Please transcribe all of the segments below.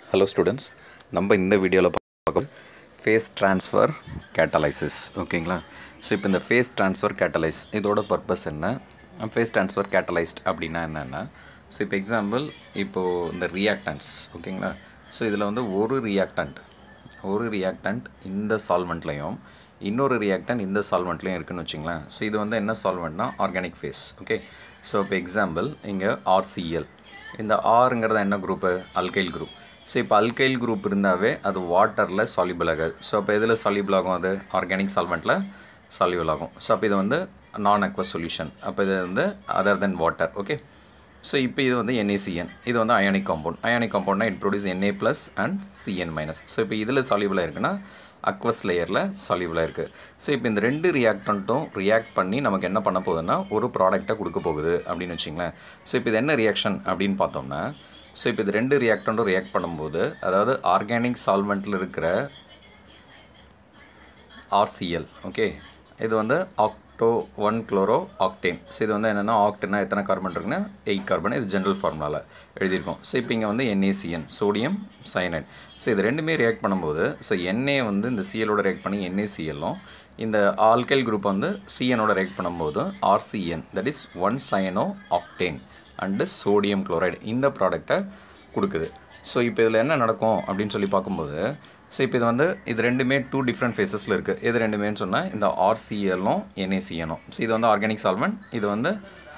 hello students நம்ம இந்த வீடியோவில் பார்க்க ஃபேஸ் ட்ரான்ஸ்ஃபர் கேட்டலைசிஸ் ஓகேங்களா ஸோ இப்போ இந்த ஃபேஸ் ட்ரான்ஸ்ஃபர் கேட்டலைஸ் இதோட பர்பஸ் என்ன ஃபேஸ் ட்ரான்ஸ்ஃபர் கேட்டலைஸ்ட் அப்படின்னா என்னென்னா ஸோ இப்போ எக்ஸாம்பிள் இப்போது இந்த ரியாக்டன்ஸ் ஓகேங்களா ஸோ இதில் வந்து ஒரு ரியாக்டன்ட் ஒரு ரியாக்டன்ட் இந்த சால்வெண்ட்லையும் இன்னொரு ரியாக்டன்ட் இந்த சால்வெண்ட்லையும் இருக்குன்னு வச்சுங்களேன் ஸோ இது வந்து என்ன சால்வெண்ட்னா ஆர்கானிக் ஃபேஸ் ஓகே ஸோ இப்போ எக்ஸாம்பிள் இங்கே ஆர்சிஎல் இந்த ஆருங்கிறது என்ன குரூப்பு அல்கைல் குரூப் ஸோ இப்போ அல்கைல் குரூப் இருந்தாவே அது வாட்டரில் சால்யூபிள் ஆகாது ஸோ அப்போ எதில் சால்யூபிள் ஆகும் அது ஆர்கானிக் சால்வெண்ட்டில் சால்யூபிள் ஆகும் ஸோ அப்போ இது வந்து நான் அக்வஸ் சொல்யூஷன் அப்போ இது வந்து other than water okay so இப்போ இது வந்து NaCN இது வந்து அயானிக் காம்பவுண்ட் அயானிக் காம்பவுண்ட்னா it produce Na plus and CN minus so இப்போ இதில் சால்யூபிளாக இருக்குன்னா அக்வஸ் லேயரில் சால்யூபிளாக இருக்குது ஸோ இப்போ இந்த ரெண்டு ரியாக்டண்ட்டும் ரியாக்ட் பண்ணி நமக்கு என்ன பண்ண போகுதுன்னா ஒரு ப்ராடக்ட்டை கொடுக்க போகுது அப்படின்னு வச்சிங்களேன் ஸோ இப்போ இது என்ன ரியாக்ஷன் அப்படின்னு பார்த்தோம்னா ஸோ இப்போ இது ரெண்டு ரியாக்டண்ட்டும் ரியாக்ட் பண்ணும்போது அதாவது ஆர்கானிக் சால்வெண்ட்டில் இருக்கிற ஆர்சிஎல் ஓகே இது வந்து octo one chloro octane so இது வந்து என்னென்னா ஆக்டேனா எத்தனை கார்பன் இருக்குன்னா எயிட் கார்பன் இது ஜென்ரல் ஃபார்முலாவில் எழுதியிருக்கோம் ஸோ இப்போ இங்கே வந்து NaCN சோடியம் சயனைட் ஸோ இது ரெண்டுமே ரியாக்ட் பண்ணும்போது ஸோ Na வந்து இந்த சிஎலோட ரியாக்ட் பண்ணி NaCLம் இந்த ஆல்கைல் குரூப் வந்து சிஎனோட ரியாக்ட் பண்ணும்போது RCN that is one cyano octane and sodium chloride இந்த ப்ராடக்டை கொடுக்குது ஸோ இப்போ இதில் என்ன நடக்கும் அப்படின்னு சொல்லி பார்க்கும்போது ஸோ இப்போ இது வந்து இது ரெண்டுமே டூ டிஃப்ரெண்ட் ஃபேஸஸில் இருக்குது இது ரெண்டுமேன்னு சொன்னால் இந்த ஆர்சிஎல்லும் என்ஏசிஎனும் ஸோ இது வந்து ஆர்கானிக் சால்வெண்ட் இது வந்து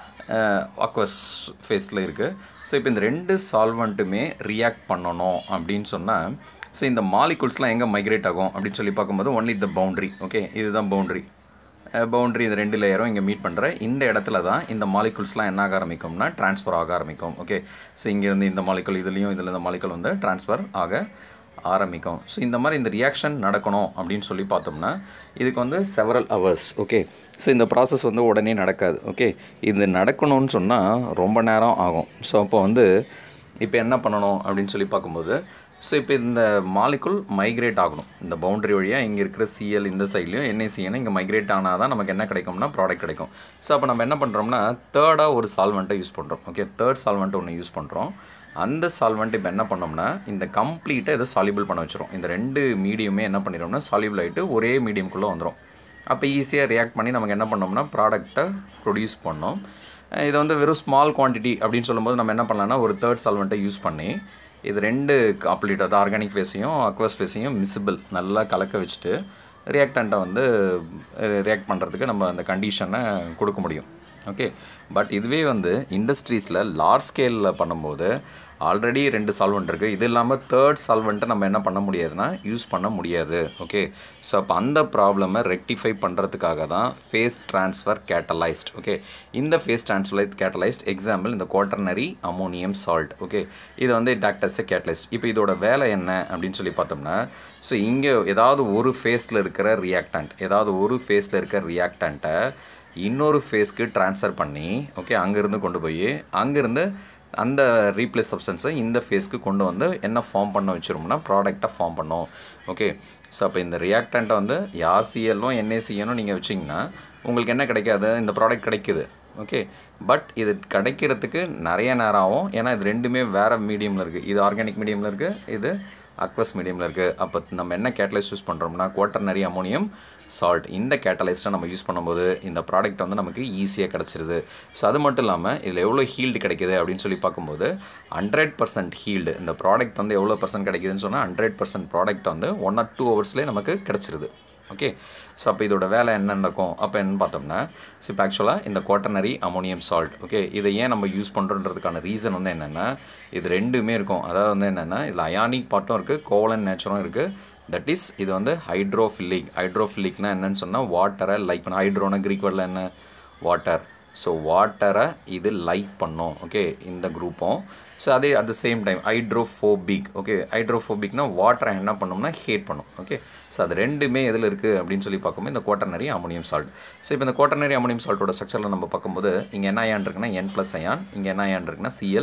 அக்வஸ் ஃபேஸில் இருக்குது ஸோ இப்போ இந்த ரெண்டு சால்வெண்ட்டுமே ரியாக்ட் பண்ணணும் அப்படின்னு சொன்னால் ஸோ இந்த மாலிகுல்ஸ்லாம் எங்கே மைக்ரேட் ஆகும் அப்படின்னு சொல்லி பார்க்கும்போது ஒன்லி த பவுண்ட்ரி ஓகே இதுதான் பவுண்ட்ரி பவுண்ட்ரி இந்த ரெண்டு லேயரும் இங்கே மீட் பண்ணுற இந்த இடத்துல தான் இந்த மாலிகுல்ஸ்லாம் என்ன ஆக ஆரம்பிக்கும்னா ட்ரான்ஸ்ஃபர் ஆக ஆரம்பிக்கும் ஓகே ஸோ இங்கேருந்து இந்த மாலிகுல் இதுலேயும் இதில் இந்த மாலிகுல் வந்து ட்ரான்ஸ்ஃபர் ஆக ஆரம்பிக்கும் ஸோ இந்த மாதிரி இந்த ரியாக்ஷன் நடக்கணும் அப்படின்னு சொல்லி பார்த்தோம்னா இதுக்கு வந்து செவரல் ஹவர்ஸ் ஓகே ஸோ இந்த ப்ராசஸ் வந்து உடனே நடக்காது ஓகே இது நடக்கணும்னு சொன்னால் ரொம்ப நேரம் ஆகும் ஸோ அப்போ வந்து இப்போ என்ன பண்ணணும் அப்படின்னு சொல்லி பார்க்கும்போது ஸோ இப்போ இந்த மாலிகுல் மைக்ரேட் ஆகணும் இந்த பவுண்டரி வழியாக இங்கே இருக்கிற சிஎல் இந்த சைட்லையும் என்ஏசிஎன் இங்கே மைக்ரேட் ஆனால் தான் நமக்கு என்ன கிடைக்கும்னா ப்ராடக்ட் கிடைக்கும் ஸோ அப்போ நம்ம என்ன பண்ணுறோம்னா தேர்டாக ஒரு சால்வெண்ட்டை யூஸ் பண்ணுறோம் ஓகே தேர்ட் சால்வெண்ட் ஒன்று யூஸ் பண்ணுறோம் அந்த சால்வெண்ட் இப்போ என்ன பண்ணோம்னா இந்த கம்ப்ளீட்டாக இதை சால்யூபிள் பண்ண வச்சிரும் இந்த ரெண்டு மீடியமே என்ன பண்ணிடும்னா சால்யூபிள் ஆகிட்டு ஒரே மீடியம்குள்ளே வந்துடும் அப்போ ஈஸியாக ரியாக்ட் பண்ணி நமக்கு என்ன பண்ணோம்னா ப்ராடக்ட்டை ப்ரொடியூஸ் பண்ணோம் இதை வந்து வெறும் ஸ்மால் குவான்டிட்டி அப்படின்னு சொல்லும்போது நம்ம என்ன பண்ணலாம்னா ஒரு தேர்ட் சால்வெண்ட்டை யூஸ் பண்ணி இது ரெண்டு கம்ப்ளீட் அது ஆர்கானிக் ஃபேஸையும் அக்வஸ் ஃபேஸையும் மிசிபிள் நல்லா கலக்க வச்சுட்டு ரியாக்டண்ட்டை வந்து ரியாக்ட் பண்ணுறதுக்கு நம்ம அந்த கண்டிஷனை கொடுக்க முடியும் ஓகே பட் இதுவே வந்து இண்டஸ்ட்ரீஸில் லார்ஜ் ஸ்கேலில் பண்ணும்போது ஆல்ரெடி ரெண்டு சால்வெண்ட் இருக்குது இது இல்லாமல் தேர்ட் சால்வெண்ட்டை நம்ம என்ன பண்ண முடியாதுன்னா யூஸ் பண்ண முடியாது ஓகே ஸோ அப்போ அந்த ப்ராப்ளமை ரெக்டிஃபை பண்ணுறதுக்காக தான் ஃபேஸ் ட்ரான்ஸ்ஃபர் கேட்டலைஸ்ட் ஓகே இந்த ஃபேஸ் ட்ரான்ஸ்ஃபர் கேட்டலைஸ்ட் எக்ஸாம்பிள் இந்த குவாட்டர்னரி அமோனியம் சால்ட் ஓகே இது வந்து டாக்டர்ஸை கேட்டலைஸ்ட் இப்போ இதோட வேலை என்ன அப்படின்னு சொல்லி பார்த்தோம்னா ஸோ இங்கே ஏதாவது ஒரு ஃபேஸில் இருக்கிற ரியாக்டன்ட் ஏதாவது ஒரு ஃபேஸில் இருக்கிற ரியாக்டண்ட்டை இன்னொரு ஃபேஸ்க்கு ட்ரான்ஸ்ஃபர் பண்ணி ஓகே அங்கேருந்து கொண்டு போய் அங்கேருந்து அந்த ரீப்ளேஸ் சப்ஸ்டன்ஸை இந்த ஃபேஸ்க்கு கொண்டு வந்து என்ன ஃபார்ம் பண்ண வச்சிரும்னா ப்ராடக்டாக ஃபார்ம் பண்ணோம் ஓகே ஸோ அப்போ இந்த ரியாக்டண்ட்டை வந்து யார்சிஎல்லும் என்ஏசிஎல்லும் நீங்கள் வச்சிங்கன்னா உங்களுக்கு என்ன கிடைக்காது இந்த ப்ராடக்ட் கிடைக்குது ஓகே பட் இது கிடைக்கிறதுக்கு நிறைய நேரம் ஆகும் ஏன்னா இது ரெண்டுமே வேறு மீடியமில் இருக்குது இது ஆர்கானிக் மீடியமில் இருக்குது இது அக்வஸ் மீடியமில் இருக்குது அப்போ நம்ம என்ன கேட்டலைஸ் யூஸ் பண்ணுறோம்னா குவாட்டர்னரி அமோனியம் சால்ட் இந்த கேட்டலைஸ்ட்டை நம்ம யூஸ் பண்ணும்போது இந்த ப்ராடக்ட் வந்து நமக்கு ஈஸியாக கிடச்சிருது ஸோ அது மட்டும் இல்லாமல் இதில் எவ்வளோ ஹீல்டு கிடைக்கிது அப்படின்னு சொல்லி பார்க்கும்போது ஹண்ட்ரட் பர்சன்ட் ஹீல்டு இந்த ப்ராடக்ட் வந்து எவ்வளோ பர்சன்ட் கிடைக்குதுன்னு சொன்னால் ஹண்ட்ரட் பர்சன்ட் ப்ராடக்ட் வந்து ஒன் ஆர் டூ ஹவர்ஸ்லேயே நமக்கு கிடச்சிருது ஓகே ஸோ அப்போ இதோட வேலை என்ன நடக்கும் அப்போ என்ன பார்த்தோம்னா ஸோ இப்போ ஆக்சுவலாக இந்த குவாட்டர்னரி அமோனியம் சால்ட் ஓகே இதை ஏன் நம்ம யூஸ் பண்ணுறன்றதுக்கான ரீசன் வந்து என்னென்னா இது ரெண்டுமே இருக்கும் அதாவது வந்து என்னென்னா இதில் அயானிக் பார்ட்டும் இருக்குது கோவலன் நேச்சரும் இருக்குது தட் இஸ் இது வந்து ஹைட்ரோஃபில்லிக் ஹைட்ரோஃபில்லிக்னா என்னன்னு சொன்னால் வாட்டரை லைக் பண்ண ஹைட்ரோனா க்ரீக் வேர்டில் என்ன வாட்டர் ஸோ வாட்டரை இது லைக் பண்ணும் ஓகே இந்த குரூப்பும் ஸோ அதே at the same time hydrophobic okay ஹைட்ரோஃபோபிக்னா வாட்டரை என்ன பண்ணும்னா ஹேட் பண்ணும் ஓகே ஸோ அது ரெண்டுமே எதில் இருக்குது அப்படின்னு சொல்லி பார்க்கும்போது இந்த குவாட்டர்னரி அமோனியம் சால்ட் ஸோ இப்போ இந்த குவாட்டர்னரி அமோனியம் சால்ட்டோட ஸ்ட்ரக்சரில் நம்ம பார்க்கும்போது இங்கே என்ன அயான் இருக்குன்னா என் ப்ளஸ் அயான் இங்கே என்ன அயான் இருக்குன்னா CL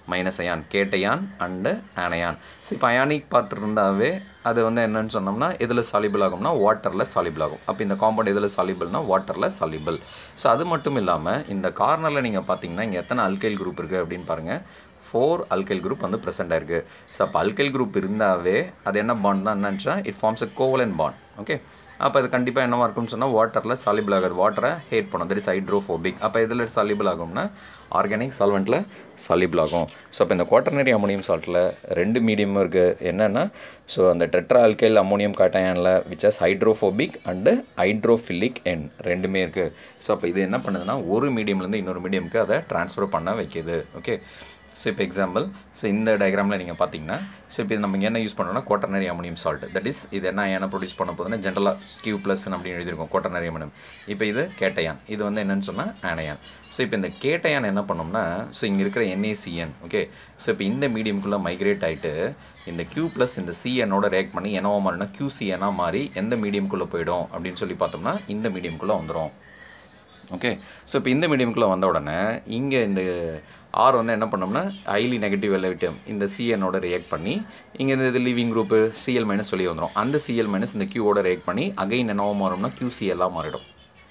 minus ion cation and anion so இப்போ அயானிக் பார்ட் இருந்தாவே அது வந்து என்னன்னு சொன்னோம்னா எதில் சாலிபிள் ஆகும்னா வாட்டரில் சாலிபிள் ஆகும் அப்போ இந்த காம்பவுண்ட் எதில் சாலிபிள்னா வாட்டரில் சாலிபிள் ஸோ அது மட்டும் இல்லாமல் இந்த கார்னரில் நீங்கள் பார்த்தீங்கன்னா இங்கே எத்தனை அல்கைல் குரூப் இருக்குது அப்படின்னு பாருங்கள் ஃபோர் அல்கைல் குரூப் வந்து ப்ரெசென்ட் ஆயிருக்கு ஸோ அப்போ அல்கைல் குரூப் இருந்தாவே அது என்ன பாண்ட் தான் என்னன்னு it forms a covalent bond okay அப்போ அது கண்டிப்பாக என்னவா இருக்கும்னு சொன்னால் வாட்டரில் சாலிபிள் ஆகாது வாட்டரை ஹேட் பண்ணும் தட் இஸ் ஹைட்ரோஃபோபிக் அப்போ இதில் சாலிபிள் ஆகும்னா ஆர்கானிக் சால்வெண்ட்டில் சாலிபிள் ஆகும் ஸோ அப்போ இந்த குவாட்டர்னரி அமோனியம் சால்ட்டில் ரெண்டு மீடியமும் இருக்குது என்னென்னா ஸோ அந்த டெட்ரா அல்கைல் அமோனியம் காட்டாயனில் which as hydrophobic and hydrophilic என் ரெண்டுமே இருக்குது ஸோ அப்போ இது என்ன பண்ணுதுன்னா ஒரு மீடியம்லேருந்து இன்னொரு மீடியமுக்கு அதை ட்ரான்ஸ்ஃபர் பண்ண வைக்கிது ஓகே ஸோ இப்போ எக்ஸாம்பிள் ஸோ இந்த டயக்ராமில் நீங்கள் பார்த்தீங்கன்னா ஸோ இப்போ நம்ம இங்க என்ன யூஸ் பண்ணுறோம்னா quaternary ammonium salt that is இது என்ன என்ன ப்ரொடியூஸ் பண்ண போகுதுன்னா ஜென்ரலாக கியூ ப்ளஸ் அப்படின்னு எழுதியிருக்கோம் குவாட்டர்னரி அமோனியம் இப்போ இது கேட்டயான் இது வந்து என்னன்னு சொன்னால் ஆனயான் ஸோ இப்போ இந்த கேட்டயான் என்ன பண்ணோம்னா ஸோ இங்கே இருக்கிற என்ஏசிஎன் ஓகே ஸோ இப்போ இந்த மீடியம்குள்ளே மைக்ரேட் ஆகிட்டு இந்த கியூ ப்ளஸ் இந்த சிஎனோட ரேக் பண்ணி என்னவோ மாறினா கியூசிஎனாக மாறி எந்த மீடியம்குள்ளே போயிடும் அப்படின்னு சொல்லி பார்த்தோம்னா இந்த மீடியம்குள்ளே வந்துடும் ஓகே ஸோ இப்போ இந்த மீடியம்குள்ளே வந்த உடனே இங்கே இந்த ஆர் வந்து என்ன பண்ணோம்னா ஹைலி நெகட்டிவ் எலவிட்டம் இந்த சிஎனோட ரியாக்ட் பண்ணி இங்கே இந்த இது லிவிங் குரூப்பு சிஎல் மைனஸ் சொல்லி வந்துடும் அந்த சிஎல் மைனஸ் இந்த கியூவோட ரியாக்ட் பண்ணி அகைன் என்னவோ மாறும்னா கியூசிஎல்லாக மாறிடும்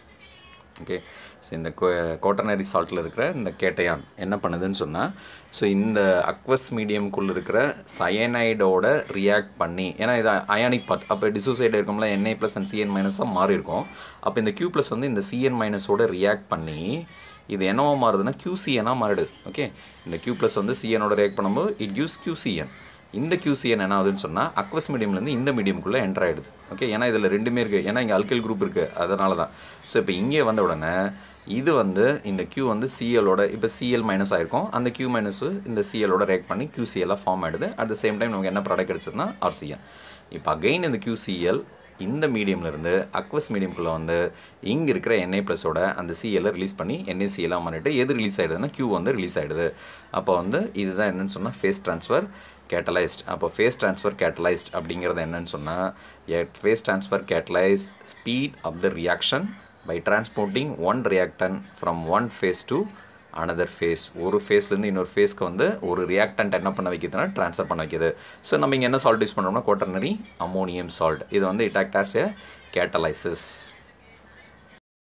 ஓகே ஸோ இந்த கோட்டனரி சால்ட்டில் இருக்கிற இந்த கேட்டையான் என்ன பண்ணுதுன்னு சொன்னால் ஸோ இந்த அக்வஸ் மீடியம்குள்ளே இருக்கிற சயனைடோட ரியாக்ட் பண்ணி ஏன்னா இது அயானிக் பார்ட் அப்போ டிசோசைடு இருக்கும்ல என்ஐ ப்ளஸ் அண்ட் சிஎன் மைனஸாக மாறி இருக்கும் அப்போ இந்த கியூ ப்ளஸ் வந்து இந்த சிஎன் மைனஸோட ரியாக்ட் பண்ணி இது என்னவோ மாறுதுன்னா கியூசிஎனாக மாறிடுது ஓகே இந்த கியூ ப்ளஸ் வந்து சிஎனோட ரியாக்ட் பண்ணும்போது இட் யூஸ் கியூசிஎன் இந்த கியூசிஎன் என்ன ஆகுதுன்னு சொன்னால் அக்வஸ் மீடியம்லேருந்து இந்த மீடியம்குள்ளே என்டர் ஆகிடுது ஓகே ஏன்னா இதில் ரெண்டுமே இருக்குது ஏன்னா இங்கே அல்கைல் குரூப் இருக்குது அதனால தான் ஸோ இப்போ இங்கே வந்த உடனே இது வந்து இந்த கியூ வந்து சிஎலோட இப்போ சிஎல் மைனஸ் ஆயிருக்கும் அந்த கியூ மைனஸ் இந்த சிஎலோட ரேக் பண்ணி கியூசிஎல்லாக ஃபார்ம் ஆகிடுது அட் த சேம் டைம் நமக்கு என்ன ப்ராடக்ட் கிடச்சதுன்னா ஆர்சிஎன் இப்போ அகைன் இந்த கியூசிஎல் இந்த மீடியம்லேருந்து அக்வஸ் மீடியம்குள்ளே வந்து இங்கே இருக்கிற என்ஐ ப்ளஸோட அந்த சிஎல்லை ரிலீஸ் பண்ணி என்ஏசிஎல்லாம் பண்ணிட்டு எது ரிலீஸ் ஆகிடுதுன்னா கியூ வந்து ரிலீஸ் ஆகிடுது அப்போ வந்து இதுதான் என்னன்னு சொன்னால் ஃபேஸ் ட்ரான்ஸ்ஃபர் கேட்டலைஸ்ட் அப்போ ஃபேஸ் ட்ரான்ஸ்ஃபர் கேட்டலைஸ்ட் அப்படிங்கிறது என்னன்னு சொன்னால் phase transfer catalyse speed of the reaction by transporting one reactant from one phase to another phase ஒரு ஃபேஸ்லேருந்து இன்னொரு ஃபேஸ்க்கு வந்து ஒரு ரியாக்டன்ட் என்ன பண்ண வைக்கிறதுனா ட்ரான்ஸ்ஃபர் பண்ண வைக்கிது ஸோ நம்ம இங்கே என்ன சால்ட் யூஸ் பண்ணுறோம்னா குவாட்டர்னரி அமோனியம் சால்ட் இது வந்து இட் ஆக்ட் ஆஸ் ஏ கேட்டலைசிஸ்